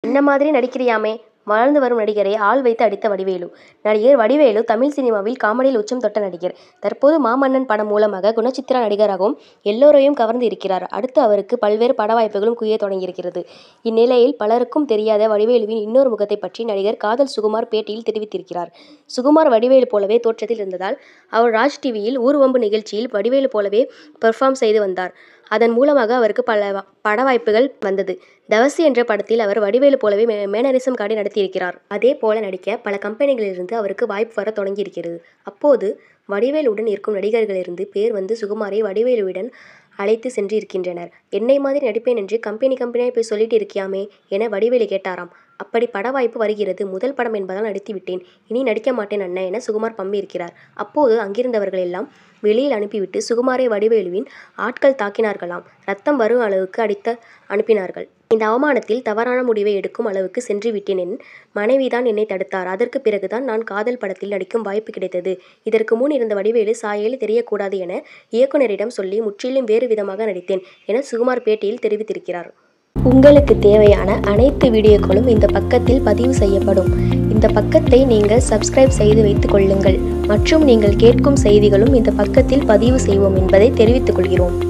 இந்த மாதிரி நடிக்கிறியாமே வளர்ந்து வரும் நடிகரை ஆள் வைத்து அடித்த வடிவேலு நடிகர் வடிவேலு தமிழ் சினிமாவில் காமெடியில் உச்சம் தொட்ட நடிகர் தற்போது மாமன்னன் படம் மூலமாக குணச்சித்திர நடிகராகவும் எல்லோரையும் கவர்ந்து இருக்கிறார் அடுத்து அவருக்கு பல்வேறு பட வாய்ப்புகளும் குவிய தொடங்கியிருக்கிறது இந்நிலையில் பலருக்கும் தெரியாத வடிவேலுவின் இன்னொரு முகத்தை பற்றி நடிகர் காதல் சுகுமார் பேட்டியில் தெரிவித்திருக்கிறார் சுகுமார் வடிவேலு போலவே தோற்றத்தில் இருந்ததால் அவர் ராஜ் டிவியில் ஊர்வம்பு நிகழ்ச்சியில் வடிவேலு போலவே பெர்ஃபார்ம் செய்து வந்தார் அதன் மூலமாக அவருக்கு பல வ- பட வாய்ப்புகள் வந்தது தவசி என்ற படத்தில் அவர் வடிவேலு போலவே மே மேனரிசம் காட்டி நடித்திருக்கிறார் அதே போல நடிக்க பல கம்பெனிகளிலிருந்து அவருக்கு வாய்ப்பு வர தொடங்கியிருக்கிறது அப்போது வடிவேலுடன் இருக்கும் நடிகர்களிலிருந்து பேர் வந்து சுகுமாரை வடிவேலுவுடன் அழைத்து சென்று இருக்கின்றனர் என்னை மாதிரி நடிப்பேன் என்று கம்பெனி கம்பெனியாக போய் சொல்லிட்டு இருக்கியாமே என வடிவேலு கேட்டாராம் அப்படி பட வாய்ப்பு வருகிறது முதல் படம் என்பதால் நடித்து விட்டேன் இனி நடிக்க மாட்டேன் அண்ணா என சுகுமார் பம்பி இருக்கிறார் அப்போது அங்கிருந்தவர்கள் எல்லாம் வெளியில் அனுப்பிவிட்டு சுகுமாரை வடிவேலுவின் ஆட்கள் தாக்கினார்களாம் ரத்தம் வரும் அளவுக்கு அடித்து அனுப்பினார்கள் இந்த அவமானத்தில் தவறான முடிவை எடுக்கும் அளவுக்கு சென்று விட்டேன் என் மனைவிதான் என்னை தடுத்தார் அதற்கு பிறகுதான் நான் காதல் படத்தில் நடிக்கும் வாய்ப்பு கிடைத்தது இதற்கு முன் இருந்த வடிவேலு சாயல் தெரியக்கூடாது என இயக்குனரிடம் சொல்லி முற்றிலும் வேறு விதமாக நடித்தேன் என சுகுமார் பேட்டியில் தெரிவித்திருக்கிறார் உங்களுக்கு தேவையான அனைத்து வீடியோக்களும் இந்த பக்கத்தில் பதிவு செய்யப்படும் இந்த பக்கத்தை நீங்கள் சப்ஸ்கிரைப் செய்து வைத்துக் கொள்ளுங்கள் மற்றும் நீங்கள் கேட்கும் செய்திகளும் இந்த பக்கத்தில் பதிவு செய்வோம் என்பதை தெரிவித்துக் கொள்கிறோம்